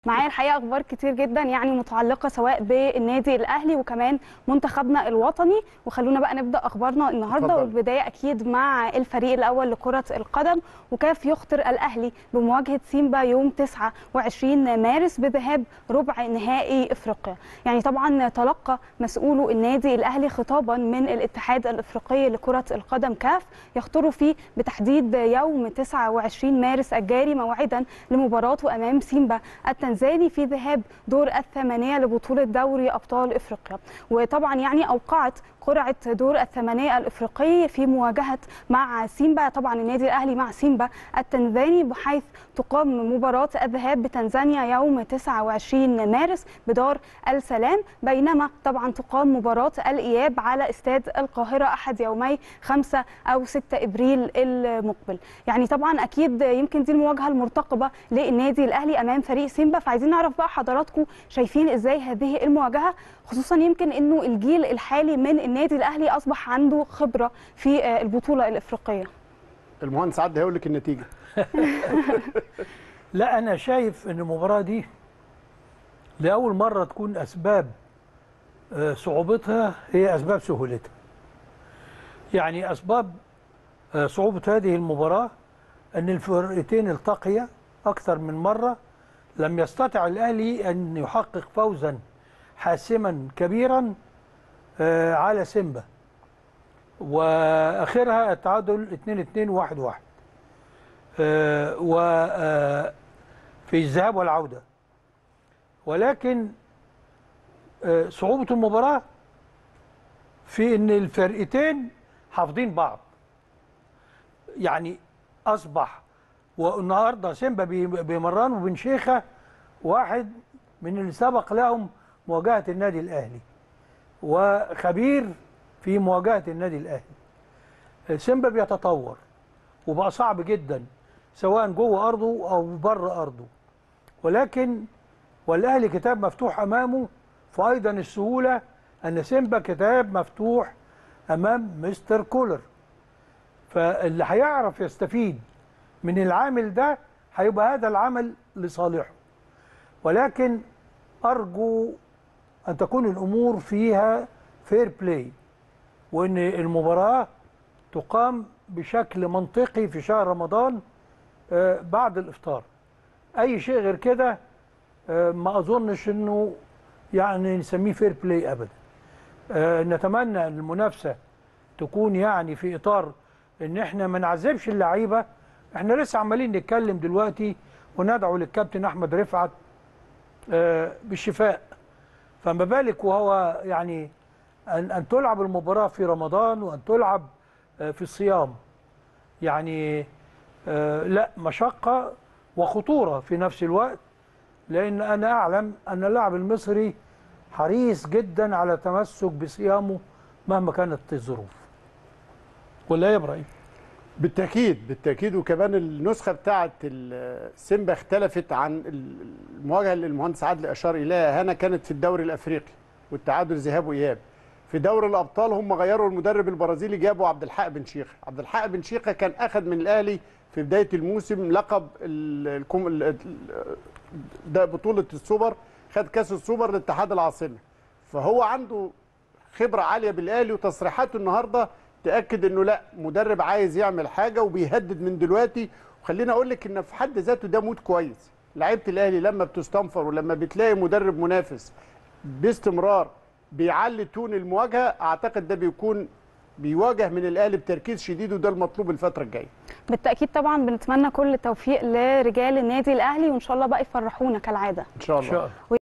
معايا الحقيقه اخبار كتير جدا يعني متعلقه سواء بالنادي الاهلي وكمان منتخبنا الوطني وخلونا بقى نبدا اخبارنا النهارده اتفضل. والبدايه اكيد مع الفريق الاول لكره القدم وكاف يخطر الاهلي بمواجهه سيمبا يوم 29 مارس بذهاب ربع نهائي افريقيا يعني طبعا تلقى مسؤولو النادي الاهلي خطابا من الاتحاد الافريقي لكره القدم كاف يخطر فيه بتحديد يوم 29 مارس الجاري موعدا لمباراته امام سيمبا التنزاني في ذهاب دور الثمانيه لبطوله دوري ابطال افريقيا وطبعا يعني اوقعت قرعه دور الثمانيه الافريقي في مواجهه مع سيمبا طبعا النادي الاهلي مع سيمبا التنزاني بحيث تقام مباراه الذهاب بتنزانيا يوم 29 مارس بدار السلام بينما طبعا تقام مباراه الاياب على استاد القاهره احد يومي 5 او 6 ابريل المقبل يعني طبعا اكيد يمكن دي المواجهه المرتقبه للنادي الاهلي امام فريق سيمبا فعايزين نعرف بقى حضراتكم شايفين ازاي هذه المواجهه خصوصا يمكن انه الجيل الحالي من النادي الاهلي اصبح عنده خبره في آه، البطوله الافريقيه المهندس عدى هيقول لك النتيجه لا انا شايف ان المباراه دي لاول مره تكون اسباب آه، صعوبتها هي اسباب سهولتها يعني اسباب آه، صعوبه هذه المباراه ان الفرقتين التقيا اكثر من مره لم يستطع الاهلي ان يحقق فوزا حاسما كبيرا آه، على سيمبا واخرها التعادل 2 2 1 1 و آه، في الذهاب والعوده ولكن آه، صعوبه المباراه في ان الفرقتين حافظين بعض يعني اصبح والنهارده سيمبا بي- بيمرنوا بن شيخه واحد من اللي سبق لهم مواجهه النادي الاهلي وخبير في مواجهه النادي الاهلي سيمبا بيتطور وبقى صعب جدا سواء جوه ارضه او بره ارضه ولكن والاهلي كتاب مفتوح امامه فايضا السهوله ان سيمبا كتاب مفتوح امام مستر كولر فاللي هيعرف يستفيد من العامل ده هيبقى هذا العمل لصالحه ولكن ارجو ان تكون الامور فيها فير بلاي وان المباراه تقام بشكل منطقي في شهر رمضان آه، بعد الافطار اي شيء غير كده آه، ما اظنش انه يعني نسميه فير بلاي ابدا آه، نتمنى ان المنافسه تكون يعني في اطار ان احنا ما نعذبش اللعيبه احنا لسه عمالين نتكلم دلوقتي وندعو للكابتن احمد رفعت آه، بالشفاء فما بالك وهو يعني ان ان تلعب المباراه في رمضان وان تلعب آه، في الصيام يعني آه، لا مشقه وخطوره في نفس الوقت لان انا اعلم ان اللاعب المصري حريص جدا على تمسك بصيامه مهما كانت الظروف ولا إيه يا ابراهيم بالتاكيد بالتاكيد وكمان النسخه بتاعه السيمبا اختلفت عن المواجهه اللي المهندس عادل اشار اليها هنا كانت في الدوري الافريقي والتعادل ذهاب واياب في دوري الابطال هم غيروا المدرب البرازيلي جابوا عبد الحق بن شيخه عبد الحق بن شيخه كان اخذ من الاهلي في بدايه الموسم لقب ال- الكم- ال- ال- ده بطوله السوبر خد كاس السوبر لاتحاد العاصمه فهو عنده خبره عاليه بالاهلي وتصريحاته النهارده تاكد انه لا مدرب عايز يعمل حاجه وبيهدد من دلوقتي وخليني اقول لك ان في حد ذاته ده مود كويس لعيبه الاهلي لما بتستنفر ولما بتلاقي مدرب منافس باستمرار بيعلي تون المواجهه اعتقد ده بيكون بيواجه من الاهلي بتركيز شديد وده المطلوب الفتره الجايه بالتاكيد طبعا بنتمنى كل التوفيق لرجال النادي الاهلي وان شاء الله بقى يفرحونا كالعاده ان شاء ان الله شاء الله